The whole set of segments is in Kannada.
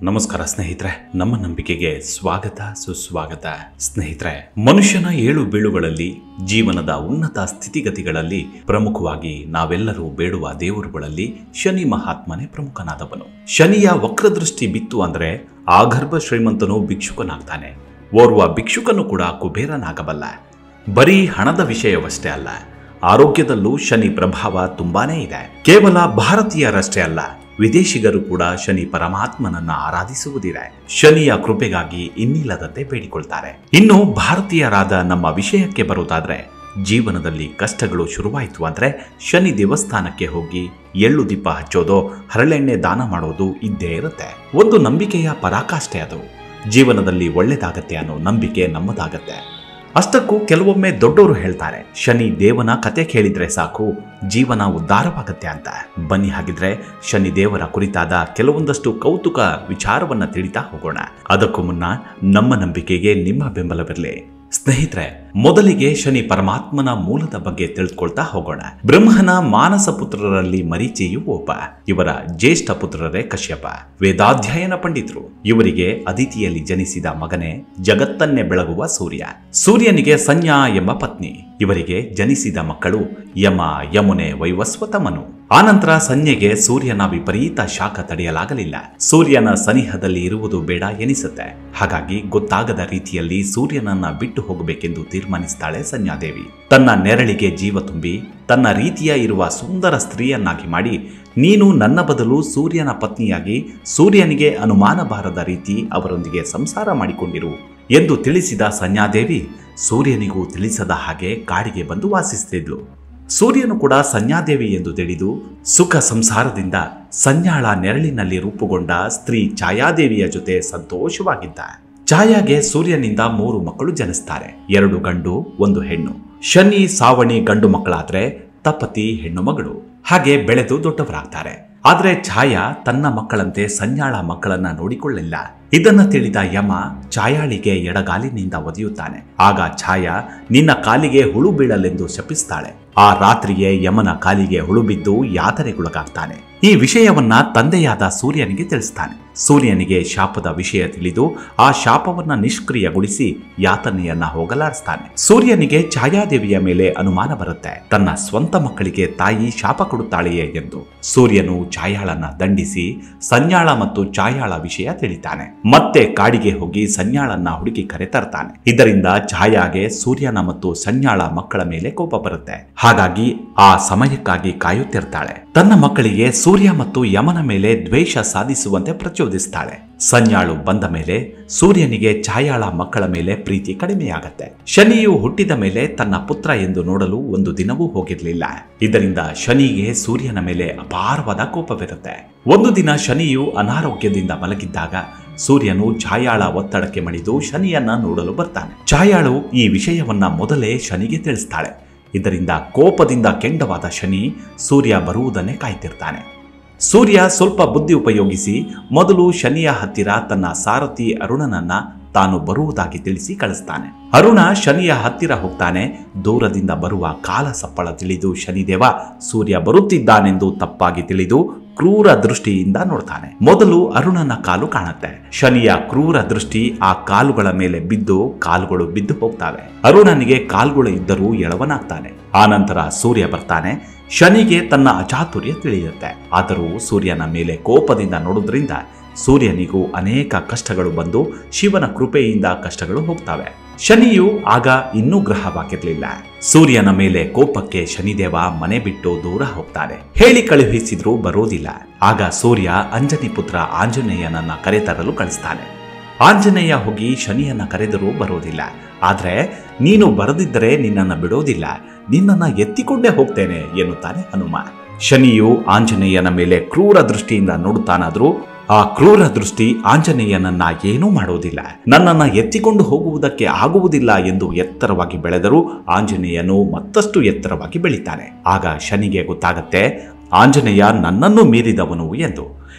ನಮಸ್ಕಾರ ಸ್ನೇಹಿತರೆ ನಮ್ಮ ನಂಬಿಕೆಗೆ ಸ್ವಾಗತ ಸುಸ್ವಾಗತ ಸ್ನೇಹಿತರೆ ಮನುಷ್ಯನ ಏಳು ಬೀಳುಗಳಲ್ಲಿ ಜೀವನದ ಉನ್ನತ ಸ್ಥಿತಿಗತಿಗಳಲ್ಲಿ ಪ್ರಮುಖವಾಗಿ ನಾವೆಲ್ಲರೂ ಬೇಡುವ ದೇವರುಗಳಲ್ಲಿ ಶನಿ ಮಹಾತ್ಮನೇ ಪ್ರಮುಖನಾದವನು ಶನಿಯ ವಕ್ರದೃಷ್ಟಿ ಬಿತ್ತು ಅಂದ್ರೆ ಆಗರ್ಭ ಶ್ರೀಮಂತನು ಭಿಕ್ಷುಕನಾಗ್ತಾನೆ ಓರ್ವ ಭಿಕ್ಷುಕನು ಕೂಡ ಕುಬೇರನಾಗಬಲ್ಲ ಬರೀ ಹಣದ ವಿಷಯವಷ್ಟೇ ಅಲ್ಲ ಆರೋಗ್ಯದಲ್ಲೂ ಶನಿ ಪ್ರಭಾವ ತುಂಬಾನೇ ಇದೆ ಕೇವಲ ಭಾರತೀಯರಷ್ಟೇ ಅಲ್ಲ ವಿದೇಶಿಗರು ಕೂಡ ಶನಿ ಪರಮಾತ್ಮನನ್ನ ಆರಾಧಿಸುವುದಿದೆ ಶನಿಯ ಕೃಪೆಗಾಗಿ ಇನ್ನಿಲ್ಲದಂತೆ ಬೇಡಿಕೊಳ್ತಾರೆ ಇನ್ನು ಭಾರತೀಯರಾದ ನಮ್ಮ ವಿಷಯಕ್ಕೆ ಬರುವುದಾದ್ರೆ ಜೀವನದಲ್ಲಿ ಕಷ್ಟಗಳು ಶುರುವಾಯಿತು ಅಂದ್ರೆ ಶನಿ ದೇವಸ್ಥಾನಕ್ಕೆ ಹೋಗಿ ಎಳ್ಳು ದೀಪ ಹಚ್ಚೋದು ಹರಳೆಣ್ಣೆ ದಾನ ಮಾಡೋದು ಇದ್ದೇ ಇರುತ್ತೆ ಒಂದು ನಂಬಿಕೆಯ ಪರಾಕಾಷ್ಠೆ ಅದು ಜೀವನದಲ್ಲಿ ಒಳ್ಳೇದಾಗತ್ತೆ ಅನ್ನೋ ನಂಬಿಕೆ ನಮ್ಮದಾಗತ್ತೆ ಅಷ್ಟಕ್ಕೂ ಕೆಲವೊಮ್ಮೆ ದೊಡ್ಡವರು ಹೇಳ್ತಾರೆ ಶನಿ ದೇವನ ಕತೆ ಕೇಳಿದ್ರೆ ಸಾಕು ಜೀವನ ಉದ್ಧಾರವಾಗತ್ತೆ ಅಂತ ಬನ್ನಿ ಹಾಗಿದ್ರೆ ಶನಿ ದೇವರ ಕುರಿತಾದ ಕೆಲವೊಂದಷ್ಟು ಕೌತುಕ ವಿಚಾರವನ್ನ ತಿಳಿತಾ ಹೋಗೋಣ ಅದಕ್ಕೂ ಮುನ್ನ ನಮ್ಮ ನಂಬಿಕೆಗೆ ನಿಮ್ಮ ಬೆಂಬಲವಿರಲಿ ಸ್ನೇಹಿತರೆ ಮೊದಲಿಗೆ ಶನಿ ಪರಮಾತ್ಮನ ಮೂಲದ ಬಗ್ಗೆ ತಿಳಿದುಕೊಳ್ತಾ ಹೋಗೋಣ ಬ್ರಹ್ಮನ ಮಾನಸ ಪುತ್ರರಲ್ಲಿ ಮರೀಚಿಯು ಒಬ್ಬ ಇವರ ಜ್ಯೇಷ್ಠ ಪುತ್ರರೇ ಕಶ್ಯಪ ವೇದಾಧ್ಯಯನ ಪಂಡಿತರು ಇವರಿಗೆ ಅದಿತಿಯಲ್ಲಿ ಜನಿಸಿದ ಮಗನೇ ಜಗತ್ತನ್ನೇ ಬೆಳಗುವ ಸೂರ್ಯ ಸೂರ್ಯನಿಗೆ ಸಂಜ್ಞಾ ಎಂಬ ಪತ್ನಿ ಇವರಿಗೆ ಜನಿಸಿದ ಮಕ್ಕಳು ಯಮ ಯಮುನೆ ವೈವಸ್ವತಮನು ಆನಂತರ ಸಂಜ್ಞೆಗೆ ಸೂರ್ಯನ ವಿಪರೀತ ಶಾಖ ತಡೆಯಲಾಗಲಿಲ್ಲ ಸೂರ್ಯನ ಸನಿಹದಲ್ಲಿ ಇರುವುದು ಬೇಡ ಎನಿಸುತ್ತೆ ಹಾಗಾಗಿ ಗೊತ್ತಾಗದ ರೀತಿಯಲ್ಲಿ ಸೂರ್ಯನನ್ನ ಬಿಟ್ಟು ಹೋಗಬೇಕೆಂದು ತೀರ್ಮಾನಿಸ್ತಾಳೆ ಸಂಜ್ಞಾದೇವಿ ತನ್ನ ನೆರಳಿಗೆ ಜೀವ ತುಂಬಿ ತನ್ನ ರೀತಿಯ ಇರುವ ಸುಂದರ ಸ್ತ್ರೀಯನ್ನಾಗಿ ಮಾಡಿ ನೀನು ನನ್ನ ಬದಲು ಸೂರ್ಯನ ಪತ್ನಿಯಾಗಿ ಸೂರ್ಯನಿಗೆ ಅನುಮಾನ ಬಾರದ ರೀತಿ ಅವರೊಂದಿಗೆ ಸಂಸಾರ ಮಾಡಿಕೊಂಡಿರು ಎಂದು ತಿಳಿಸಿದ ಸಂಜ್ಞಾದೇವಿ ಸೂರ್ಯನಿಗೂ ತಿಳಿಸದ ಹಾಗೆ ಕಾಡಿಗೆ ಬಂದು ವಾಸಿಸುತ್ತಿದ್ಲು ಸೂರ್ಯನು ಕೂಡ ಸಂಜ್ಞಾದೇವಿ ಎಂದು ತಿಳಿದು ಸುಖ ಸಂಸಾರದಿಂದ ಸಂಜ್ಞಾಳ ನೆರಳಿನಲ್ಲಿ ರೂಪುಗೊಂಡ ಸ್ತ್ರೀ ಛಾಯಾದೇವಿಯ ಜೊತೆ ಸಂತೋಷವಾಗಿದ್ದ ಛಾಯಾಗೆ ಸೂರ್ಯನಿಂದ ಮೂರು ಮಕ್ಕಳು ಜನಿಸ್ತಾರೆ ಎರಡು ಗಂಡು ಒಂದು ಹೆಣ್ಣು ಶನಿ ಸಾವಣಿ ಗಂಡು ಮಕ್ಕಳಾದ್ರೆ ತಪತಿ ಹೆಣ್ಣು ಮಗಳು ಹಾಗೆ ಬೆಳೆದು ದೊಡ್ಡವರಾಗ್ತಾರೆ ಆದ್ರೆ ಛಾಯಾ ತನ್ನ ಮಕ್ಕಳಂತೆ ಸಂಜ್ಞಾಳ ಮಕ್ಕಳನ್ನ ನೋಡಿಕೊಳ್ಳಿಲ್ಲ ಇದನ್ನ ತಿಳಿದ ಯಮ ಛಾಯಾಳಿಗೆ ಎಡಗಾಲಿನಿಂದ ಒದೆಯುತ್ತಾನೆ ಆಗ ಛಾಯಾ ನಿನ್ನ ಕಾಲಿಗೆ ಹುಳು ಬೀಳಲೆಂದು ಶಪಿಸ್ತಾಳೆ ಆ ರಾತ್ರಿಯೇ ಯಮನ ಕಾಲಿಗೆ ಹುಳು ಬಿದ್ದು ಯಾತನೆಗೊಳಗಾಗ್ತಾನೆ ಈ ವಿಷಯವನ್ನ ತಂದೆಯಾದ ಸೂರ್ಯನಿಗೆ ತಿಳಿಸ್ತಾನೆ ಸೂರ್ಯನಿಗೆ ಶಾಪದ ವಿಷಯ ತಿಳಿದು ಆ ಶಾಪವನ್ನ ನಿಷ್ಕ್ರಿಯಗೊಳಿಸಿ ಯಾತನೆಯನ್ನ ಹೋಗಲಾಡಿಸ್ತಾನೆ ಸೂರ್ಯನಿಗೆ ಛಾಯಾದೇವಿಯ ಮೇಲೆ ಅನುಮಾನ ಬರುತ್ತೆ ತನ್ನ ಸ್ವಂತ ಮಕ್ಕಳಿಗೆ ತಾಯಿ ಶಾಪ ಕೊಡುತ್ತಾಳೆಯೇ ಎಂದು ಸೂರ್ಯನು ಛಾಯಾಳನ್ನ ದಂಡಿಸಿ ಸಂಜ್ಞಾಳ ಮತ್ತು ಛಾಯಾಳ ವಿಷಯ ತಿಳಿತಾನೆ ಮತ್ತೆ ಕಾಡಿಗೆ ಹೋಗಿ ಸಂಜ್ಞಾಳನ್ನ ಹುಡುಕಿ ಕರೆತರ್ತಾನೆ ಇದರಿಂದ ಛಾಯಾಗೆ ಸೂರ್ಯನ ಮತ್ತು ಸಂಜ್ಞಾಳ ಮಕ್ಕಳ ಮೇಲೆ ಕೋಪ ಬರುತ್ತೆ ಹಾಗಾಗಿ ಆ ಸಮಯಕ್ಕಾಗಿ ಕಾಯುತ್ತಿರ್ತಾಳೆ ತನ್ನ ಮಕ್ಕಳಿಗೆ ಸೂರ್ಯ ಮತ್ತು ಯಮನ ಮೇಲೆ ದ್ವೇಷ ಸಾಧಿಸುವಂತೆ ಪ್ರಚೋದಿಸ್ತಾಳೆ ಸಂಜ್ಞಾಳು ಬಂದ ಮೇಲೆ ಸೂರ್ಯನಿಗೆ ಛಾಯಾಳ ಮಕ್ಕಳ ಮೇಲೆ ಪ್ರೀತಿ ಕಡಿಮೆಯಾಗತ್ತೆ ಶನಿಯು ಹುಟ್ಟಿದ ಮೇಲೆ ತನ್ನ ಪುತ್ರ ಎಂದು ನೋಡಲು ಒಂದು ದಿನವೂ ಹೋಗಿರಲಿಲ್ಲ ಇದರಿಂದ ಶನಿಗೆ ಸೂರ್ಯನ ಮೇಲೆ ಅಪಾರವಾದ ಕೋಪವಿರುತ್ತೆ ಒಂದು ದಿನ ಶನಿಯು ಅನಾರೋಗ್ಯದಿಂದ ಮಲಗಿದ್ದಾಗ ಸೂರ್ಯನು ಛಾಯಾಳ ಒತ್ತಡಕ್ಕೆ ಮಣಿದು ಶನಿಯನ್ನ ನೋಡಲು ಬರ್ತಾನೆ ಛಾಯಾಳು ಈ ವಿಷಯವನ್ನ ಮೊದಲೇ ಶನಿಗೆ ತಿಳಿಸ್ತಾಳೆ ಇದರಿಂದ ಕೋಪದಿಂದ ಕೆಂಡವಾದ ಶನಿ ಸೂರ್ಯ ಬರುವುದನ್ನೇ ಕಾಯ್ತಿರ್ತಾನೆ ಸೂರ್ಯ ಸ್ವಲ್ಪ ಬುದ್ಧಿ ಉಪಯೋಗಿಸಿ ಮೊದಲು ಶನಿಯ ಹತ್ತಿರ ತನ್ನ ಸಾರಥಿ ಅರುಣನನ್ನ ತಾನು ಬರುವುದಾಗಿ ತಿಳಿಸಿ ಕಳಿಸ್ತಾನೆ ಅರುಣ ಶನಿಯ ಹತ್ತಿರ ಹೋಗ್ತಾನೆ ದೂರದಿಂದ ಬರುವ ಕಾಲ ಸಪ್ಪಳ ತಿಳಿದು ಶನಿದೇವ ಸೂರ್ಯ ಬರುತ್ತಿದ್ದಾನೆಂದು ತಪ್ಪಾಗಿ ತಿಳಿದು ಕ್ರೂರ ದೃಷ್ಟಿಯಿಂದ ನೋಡ್ತಾನೆ ಮೊದಲು ಅರುಣನ ಕಾಲು ಕಾಣುತ್ತೆ ಶನಿಯ ಕ್ರೂರ ದೃಷ್ಟಿ ಆ ಕಾಲುಗಳ ಮೇಲೆ ಬಿದ್ದು ಕಾಲುಗಳು ಬಿದ್ದು ಹೋಗ್ತವೆ ಅರುಣನಿಗೆ ಕಾಲುಗಳು ಇದ್ದರೂ ಎಳವನಾಗ್ತಾನೆ ಆನಂತರ ಸೂರ್ಯ ಬರ್ತಾನೆ ಶನಿಗೆ ತನ್ನ ಅಚಾತುರ್ಯ ತಿಳಿಯುತ್ತೆ ಆದರೂ ಸೂರ್ಯನ ಮೇಲೆ ಕೋಪದಿಂದ ನೋಡುವುದರಿಂದ ಸೂರ್ಯನಿಗೂ ಅನೇಕ ಕಷ್ಟಗಳು ಬಂದು ಶಿವನ ಕೃಪೆಯಿಂದ ಕಷ್ಟಗಳು ಹೋಗ್ತವೆ ಶನಿಯು ಆಗ ಇನ್ನೂ ಗ್ರಹವಾಗಿರಲಿಲ್ಲ ಸೂರ್ಯನ ಮೇಲೆ ಕೋಪಕ್ಕೆ ಶನಿದೇವ ಮನೆ ಬಿಟ್ಟು ದೂರ ಹೋಗ್ತಾನೆ ಹೇಳಿ ಕಳುಹಿಸಿದ್ರೂ ಬರೋದಿಲ್ಲ ಆಗ ಸೂರ್ಯ ಅಂಜನಿ ಪುತ್ರ ಆಂಜನೇಯನನ್ನ ಕರೆತರಲು ಕಳಿಸ್ತಾನೆ ಆಂಜನೇಯ ಹೋಗಿ ಶನಿಯನ್ನ ಕರೆದರೂ ಬರೋದಿಲ್ಲ ಆದ್ರೆ ನೀನು ಬರದಿದ್ದರೆ ನಿನ್ನನ್ನು ಬಿಡೋದಿಲ್ಲ ನಿನ್ನನ್ನ ಎತ್ತಿಕೊಂಡೇ ಹೋಗ್ತೇನೆ ಎನ್ನುತ್ತಾನೆ ಹನುಮ ಶನಿಯು ಆಂಜನೇಯನ ಮೇಲೆ ಕ್ರೂರ ದೃಷ್ಟಿಯಿಂದ ನೋಡುತ್ತಾನಾದ್ರೂ ಆ ಕ್ರೂರ ದೃಷ್ಟಿ ಆಂಜನೇಯನನ್ನ ಏನೂ ಮಾಡೋದಿಲ್ಲ ನನ್ನನ್ನ ಎತ್ತಿಕೊಂಡು ಹೋಗುವುದಕ್ಕೆ ಆಗುವುದಿಲ್ಲ ಎಂದು ಎತ್ತರವಾಗಿ ಬೆಳೆದರೂ ಆಂಜನೇಯನು ಮತ್ತಷ್ಟು ಎತ್ತರವಾಗಿ ಬೆಳಿತಾನೆ ಆಗ ಶನಿಗೆ ಗೊತ್ತಾಗತ್ತೆ ಆಂಜನೇಯ ನನ್ನನ್ನು ಮೀರಿದವನು ಎಂದು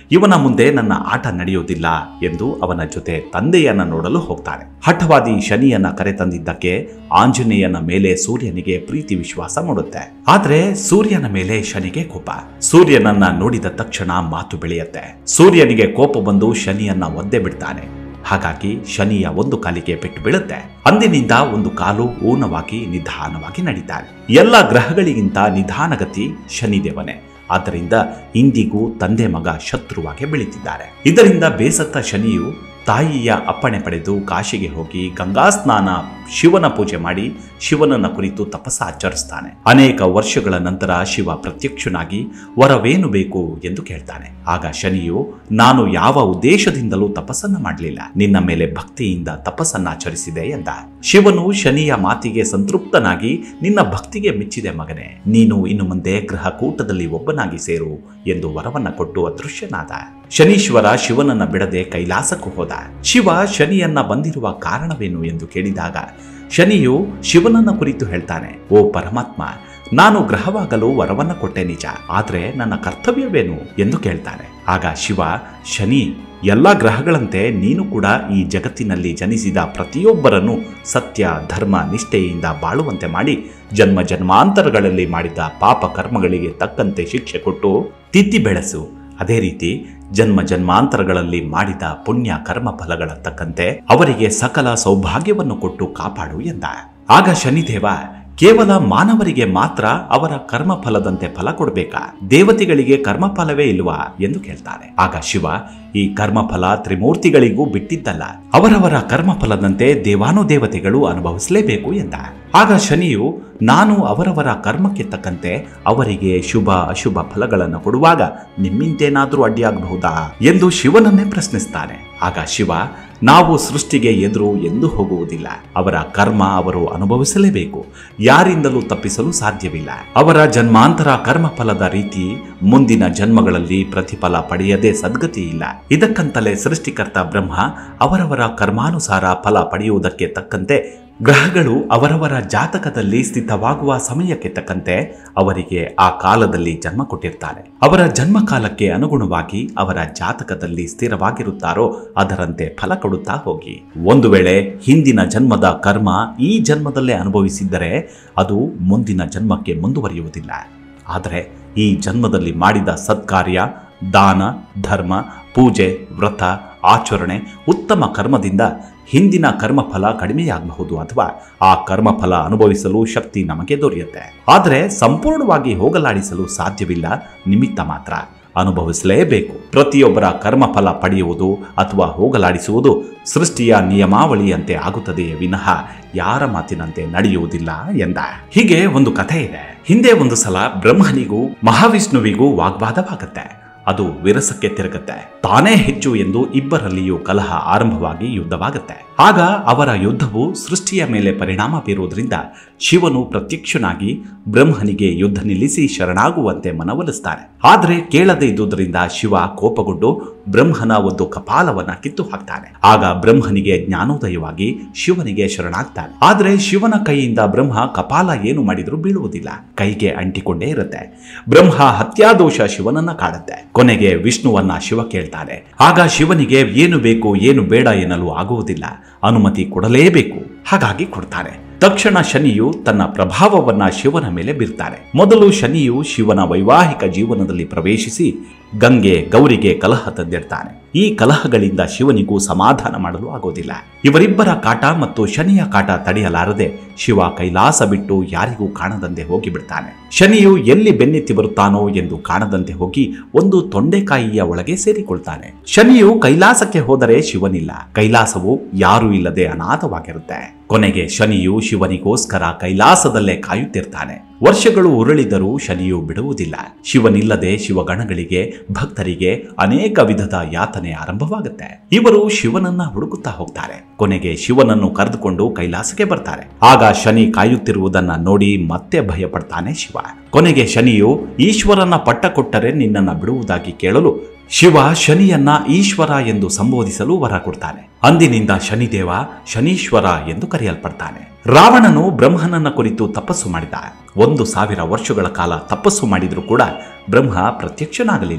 ಇವನ ಮುಂದೆ ನನ್ನ ಆಟ ನಡೆಯುವುದಿಲ್ಲ ಎಂದು ಅವನ ಜೊತೆ ತಂದೆಯನ್ನ ನೋಡಲು ಹೋಗ್ತಾನೆ ಹಠವಾದಿ ಶನಿಯನ್ನ ಕರೆತಂದಿದ್ದಕ್ಕೆ ಆಂಜನೇಯನ ಮೇಲೆ ಸೂರ್ಯನಿಗೆ ಪ್ರೀತಿ ವಿಶ್ವಾಸ ಮೂಡುತ್ತೆ ಆದ್ರೆ ಸೂರ್ಯನ ಮೇಲೆ ಶನಿಗೆ ಕೋಪ ಸೂರ್ಯನನ್ನ ನೋಡಿದ ತಕ್ಷಣ ಮಾತು ಬೆಳೆಯುತ್ತೆ ಸೂರ್ಯನಿಗೆ ಕೋಪ ಬಂದು ಶನಿಯನ್ನ ಒದ್ದೆ ಬಿಡ್ತಾನೆ ಹಾಗಾಗಿ ಶನಿಯ ಒಂದು ಕಾಲಿಗೆ ಪೆಟ್ಟು ಬೀಳುತ್ತೆ ಅಂದಿನಿಂದ ಒಂದು ಕಾಲು ಊನವಾಗಿ ನಿಧಾನವಾಗಿ ನಡೀತಾನೆ ಎಲ್ಲ ಗ್ರಹಗಳಿಗಿಂತ ನಿಧಾನಗತಿ ಶನಿದೇವನೇ ಆದ್ದರಿಂದ ಇಂದಿಗೂ ತಂದೆ ಮಗ ಶತ್ರುವಾಗಿ ಬೆಳೀತಿದ್ದಾರೆ ಇದರಿಂದ ಬೇಸತ್ತ ಶನಿಯು ತಾಯಿಯ ಅಪ್ಪಣೆ ಪಡೆದು ಕಾಶಿಗೆ ಹೋಗಿ ಗಂಗಾ ಸ್ನಾನ ಶಿವನ ಪೂಜೆ ಮಾಡಿ ಶಿವನನ್ನ ಕುರಿತು ತಪಸ್ಸ ಆಚರಿಸ್ತಾನೆ ಅನೇಕ ವರ್ಷಗಳ ನಂತರ ಶಿವ ಪ್ರತ್ಯಕ್ಷನಾಗಿ ವರವೇನು ಬೇಕು ಎಂದು ಕೇಳ್ತಾನೆ ಆಗ ಶನಿಯು ನಾನು ಯಾವ ಉದ್ದೇಶದಿಂದಲೂ ತಪಸ್ಸನ್ನ ಮಾಡಲಿಲ್ಲ ನಿನ್ನ ಮೇಲೆ ಭಕ್ತಿಯಿಂದ ತಪಸ್ಸನ್ನ ಆಚರಿಸಿದೆ ಎಂದ ಶಿವನು ಶನಿಯ ಮಾತಿಗೆ ಸಂತೃಪ್ತನಾಗಿ ನಿನ್ನ ಭಕ್ತಿಗೆ ಮೆಚ್ಚಿದೆ ಮಗನೇ ನೀನು ಇನ್ನು ಮುಂದೆ ಗ್ರಹ ಕೂಟದಲ್ಲಿ ಒಬ್ಬನಾಗಿ ಸೇರು ಎಂದು ವರವನ್ನ ಕೊಟ್ಟು ಅದೃಶ್ಯನಾದ ಶನೀಶ್ವರ ಶಿವನನ್ನ ಬಿಡದೆ ಕೈಲಾಸಕ್ಕೂ ಹೋದ ಶಿವ ಶನಿಯನ್ನ ಬಂದಿರುವ ಕಾರಣವೇನು ಎಂದು ಕೇಳಿದಾಗ ಶನಿಯು ಶಿವನನ್ನ ಕುರಿತು ಹೇಳ್ತಾನೆ ಓ ಪರಮಾತ್ಮ ನಾನು ಗ್ರಹವಾಗಲು ವರವನ್ನ ಕೊಟ್ಟೆ ನಿಜ ಆದ್ರೆ ನನ್ನ ಕರ್ತವ್ಯವೇನು ಎಂದು ಕೇಳ್ತಾನೆ ಆಗ ಶಿವ ಶನಿ ಎಲ್ಲ ಗ್ರಹಗಳಂತೆ ನೀನು ಕೂಡ ಈ ಜಗತ್ತಿನಲ್ಲಿ ಜನಿಸಿದ ಪ್ರತಿಯೊಬ್ಬರನ್ನು ಸತ್ಯ ಧರ್ಮ ನಿಷ್ಠೆಯಿಂದ ಬಾಳುವಂತೆ ಮಾಡಿ ಜನ್ಮ ಜನ್ಮಾಂತರಗಳಲ್ಲಿ ಮಾಡಿದ ಪಾಪ ಕರ್ಮಗಳಿಗೆ ತಕ್ಕಂತೆ ಶಿಕ್ಷೆ ಕೊಟ್ಟು ತಿದ್ದಿ ಬೆಳೆಸು ಅದೇ ರೀತಿ ಜನ್ಮ ಜನ್ಮಾಂತರಗಳಲ್ಲಿ ಮಾಡಿದ ಪುಣ್ಯ ಕರ್ಮ ಫಲಗಳ ತಕ್ಕಂತೆ ಅವರಿಗೆ ಸಕಲ ಸೌಭಾಗ್ಯವನ್ನು ಕೊಟ್ಟು ಕಾಪಾಡು ಎಂದ ಆಗ ಶನಿದೇವ ಕೇವಲ ಮಾನವರಿಗೆ ಮಾತ್ರ ಅವರ ಕರ್ಮ ಫಲದಂತೆ ಫಲ ಕೊಡಬೇಕಾ ದೇವತೆಗಳಿಗೆ ಕರ್ಮಫಲವೇ ಇಲ್ವಾ ಎಂದು ಕೇಳ್ತಾನೆ ಆಗ ಶಿವ ಈ ಕರ್ಮಫಲ ತ್ರಿಮೂರ್ತಿಗಳಿಗೂ ಬಿಟ್ಟಿದ್ದಲ್ಲ ಅವರವರ ಕರ್ಮಫಲದಂತೆ ದೇವಾನುದೇವತೆಗಳು ಅನುಭವಿಸಲೇಬೇಕು ಎಂದ ಆಗ ಶನಿಯು ನಾನು ಅವರವರ ಕರ್ಮಕ್ಕೆ ತಕ್ಕಂತೆ ಅವರಿಗೆ ಶುಭ ಅಶುಭ ಫಲಗಳನ್ನು ಕೊಡುವಾಗ ನಿಮ್ಮಿಂದೇನಾದ್ರೂ ಅಡ್ಡಿಯಾಗಬಹುದಾ ಎಂದು ಶಿವನನ್ನೇ ಪ್ರಶ್ನಿಸ್ತಾನೆ ಆಗ ಶಿವ ನಾವು ಸೃಷ್ಟಿಗೆ ಎದುರು ಎಂದು ಹೋಗುವುದಿಲ್ಲ ಅವರ ಕರ್ಮ ಅವರು ಅನುಭವಿಸಲೇಬೇಕು ಯಾರಿಂದಲೂ ತಪ್ಪಿಸಲು ಸಾಧ್ಯವಿಲ್ಲ ಅವರ ಜನ್ಮಾಂತರ ಕರ್ಮಫಲದ ರೀತಿ ಮುಂದಿನ ಜನ್ಮಗಳಲ್ಲಿ ಪ್ರತಿಫಲ ಪಡೆಯದೇ ಸದ್ಗತಿ ಇಲ್ಲ ಇದಕ್ಕಂತಲೇ ಸೃಷ್ಟಿಕರ್ತ ಬ್ರಹ್ಮ ಅವರವರ ಕರ್ಮಾನುಸಾರ ಫಲ ಪಡೆಯುವುದಕ್ಕೆ ತಕ್ಕಂತೆ ಗ್ರಹಗಳು ಅವರವರ ಜಾತಕದಲ್ಲಿ ಸ್ಥಿತವಾಗುವ ಸಮಯಕ್ಕೆ ತಕ್ಕಂತೆ ಅವರಿಗೆ ಆ ಕಾಲದಲ್ಲಿ ಜನ್ಮ ಕೊಟ್ಟಿರ್ತಾರೆ ಅವರ ಜನ್ಮ ಕಾಲಕ್ಕೆ ಅನುಗುಣವಾಗಿ ಅವರ ಜಾತಕದಲ್ಲಿ ಸ್ಥಿರವಾಗಿರುತ್ತಾರೋ ಅದರಂತೆ ಫಲ ಕೊಡುತ್ತಾ ಹೋಗಿ ಒಂದು ವೇಳೆ ಹಿಂದಿನ ಜನ್ಮದ ಕರ್ಮ ಈ ಜನ್ಮದಲ್ಲೇ ಅನುಭವಿಸಿದ್ದರೆ ಅದು ಮುಂದಿನ ಜನ್ಮಕ್ಕೆ ಮುಂದುವರಿಯುವುದಿಲ್ಲ ಆದರೆ ಈ ಜನ್ಮದಲ್ಲಿ ಮಾಡಿದ ಸತ್ಕಾರ್ಯ ದಾನ ಧರ್ಮ ಪೂಜೆ ವ್ರತ ಆಚರಣೆ ಉತ್ತಮ ಕರ್ಮದಿಂದ ಹಿಂದಿನ ಕರ್ಮಫಲ ಕಡಿಮೆಯಾಗಬಹುದು ಅಥವಾ ಆ ಕರ್ಮಫಲ ಅನುಭವಿಸಲು ಶಕ್ತಿ ನಮಗೆ ದೊರೆಯುತ್ತೆ ಆದರೆ ಸಂಪೂರ್ಣವಾಗಿ ಹೋಗಲಾಡಿಸಲು ಸಾಧ್ಯವಿಲ್ಲ ನಿಮಿತ್ತ ಮಾತ್ರ ಅನುಭವಿಸಲೇಬೇಕು ಪ್ರತಿಯೊಬ್ಬರ ಕರ್ಮಫಲ ಪಡೆಯುವುದು ಅಥವಾ ಹೋಗಲಾಡಿಸುವುದು ಸೃಷ್ಟಿಯ ನಿಯಮಾವಳಿಯಂತೆ ಆಗುತ್ತದೆಯೇ ವಿನಃ ಯಾರ ಮಾತಿನಂತೆ ನಡೆಯುವುದಿಲ್ಲ ಎಂದ ಹೀಗೆ ಒಂದು ಕಥೆ ಇದೆ ಹಿಂದೆ ಒಂದು ಸಲ ಬ್ರಹ್ಮನಿಗೂ ಮಹಾವಿಷ್ಣುವಿಗೂ ವಾಗ್ವಾದವಾಗತ್ತೆ ಅದು ವಿರಸಕ್ಕೆ ತಿರುಗತ್ತೆ ತಾನೇ ಹೆಚ್ಚು ಎಂದು ಇಬ್ಬರಲ್ಲಿಯೂ ಕಲಹ ಆರಂಭವಾಗಿ ಯುದ್ಧವಾಗುತ್ತೆ ಆಗ ಅವರ ಯುದ್ಧವು ಸೃಷ್ಟಿಯ ಮೇಲೆ ಪರಿಣಾಮ ಬೀರುವುದರಿಂದ ಶಿವನು ಪ್ರತ್ಯಕ್ಷನಾಗಿ ಬ್ರಹ್ಮನಿಗೆ ಯುದ್ಧ ನಿಲ್ಲಿಸಿ ಶರಣಾಗುವಂತೆ ಮನವೊಲಿಸ್ತಾನೆ ಆದರೆ ಕೇಳದೇ ಇದ್ದುದರಿಂದ ಶಿವ ಕೋಪಗೊಂಡು ಬ್ರಹ್ಮನ ಒಂದು ಕಪಾಲವನ್ನ ಕಿತ್ತು ಹಾಕ್ತಾನೆ ಆಗ ಬ್ರಹ್ಮನಿಗೆ ಜ್ಞಾನೋದಯವಾಗಿ ಶಿವನಿಗೆ ಶರಣಾಗ್ತಾನೆ ಆದರೆ ಶಿವನ ಕೈಯಿಂದ ಬ್ರಹ್ಮ ಕಪಾಲ ಏನು ಮಾಡಿದ್ರೂ ಬೀಳುವುದಿಲ್ಲ ಕೈಗೆ ಅಂಟಿಕೊಂಡೇ ಇರುತ್ತೆ ಬ್ರಹ್ಮ ಹತ್ಯಾದೋಷ ಶಿವನನ್ನ ಕಾಡುತ್ತೆ ಕೊನೆಗೆ ವಿಷ್ಣುವನ್ನ ಶಿವ ಕೇಳ್ತಾನೆ ಆಗ ಶಿವನಿಗೆ ಏನು ಬೇಕು ಏನು ಬೇಡ ಎನ್ನಲು ಆಗುವುದಿಲ್ಲ ಅನುಮತಿ ಕೊಡಲೇಬೇಕು ಹಾಗಾಗಿ ಕೊಡ್ತಾನೆ ತಕ್ಷಣ ಶನಿಯು ತನ್ನ ಪ್ರಭಾವವನ್ನ ಶಿವನ ಮೇಲೆ ಬೀರ್ತಾನೆ ಮೊದಲು ಶನಿಯು ಶಿವನ ವೈವಾಹಿಕ ಜೀವನದಲ್ಲಿ ಪ್ರವೇಶಿಸಿ ಗಂಗೆ ಗೌರಿಗೆ ಕಲಹ ತಂದಿರ್ತಾನೆ ಈ ಕಲಹಗಳಿಂದ ಶಿವನಿಗೂ ಸಮಾಧಾನ ಮಾಡಲು ಆಗೋದಿಲ್ಲ ಇವರಿಬ್ಬರ ಕಾಟ ಮತ್ತು ಶನಿಯ ಕಾಟ ತಡೆಯಲಾರದೆ ಶಿವ ಕೈಲಾಸ ಬಿಟ್ಟು ಯಾರಿಗೂ ಕಾಣದಂತೆ ಹೋಗಿಬಿಡ್ತಾನೆ ಶನಿಯು ಎಲ್ಲಿ ಬೆನ್ನೆತ್ತಿ ಬರುತ್ತಾನೋ ಎಂದು ಕಾಣದಂತೆ ಹೋಗಿ ಒಂದು ತೊಂಡೆಕಾಯಿಯ ಒಳಗೆ ಸೇರಿಕೊಳ್ತಾನೆ ಶನಿಯು ಕೈಲಾಸಕ್ಕೆ ಹೋದರೆ ಶಿವನಿಲ್ಲ ಕೈಲಾಸವು ಯಾರೂ ಇಲ್ಲದೆ ಅನಾಥವಾಗಿರುತ್ತೆ ಕೊನೆಗೆ ಶನಿಯು ಶಿವನಿಗೋಸ್ಕರ ಕೈಲಾಸದಲ್ಲೇ ಕಾಯುತ್ತಿರ್ತಾನೆ ವರ್ಷಗಳು ಉರುಳಿದರೂ ಶನಿಯು ಬಿಡುವುದಿಲ್ಲ ಶಿವನಿಲ್ಲದೆ ಶಿವಗಣಗಳಿಗೆ ಭಕ್ತರಿಗೆ ಅನೇಕ ವಿಧದ ಯಾತನೆ ಆರಂಭವಾಗುತ್ತೆ ಇವರು ಶಿವನನ್ನ ಹುಡುಕುತ್ತಾ ಹೋಗ್ತಾರೆ ಕೊನೆಗೆ ಶಿವನನ್ನು ಕರೆದುಕೊಂಡು ಕೈಲಾಸಕ್ಕೆ ಬರ್ತಾರೆ ಆಗ ಶನಿ ಕಾಯುತ್ತಿರುವುದನ್ನ ನೋಡಿ ಮತ್ತೆ ಭಯಪಡ್ತಾನೆ ಶಿವ ಕೊನೆಗೆ ಶನಿಯು ಈಶ್ವರನ ಪಟ್ಟ ಕೊಟ್ಟರೆ ನಿನ್ನನ್ನ ಬಿಡುವುದಾಗಿ ಕೇಳಲು ಶಿವ ಶನಿಯನ್ನ ಈಶ್ವರ ಎಂದು ಸಂಬೋಧಿಸಲು ವರ ಕೊಡ್ತಾನೆ ಅಂದಿನಿಂದ ಶನಿದೇವ ಶನೀಶ್ವರ ಎಂದು ಕರೆಯಲ್ಪಡ್ತಾನೆ ರಾವಣನು ಬ್ರಹ್ಮನನ್ನ ಕುರಿತು ತಪಸ್ಸು ಮಾಡಿದ ಒಂದು ಸಾವಿರ ವರ್ಷಗಳ ಕಾಲ ತಪಸ್ಸು ಮಾಡಿದರೂ ಕೂಡ ಬ್ರಹ್ಮ ಪ್ರತ್ಯಕ್ಷನಾಗಲಿಲ್ಲ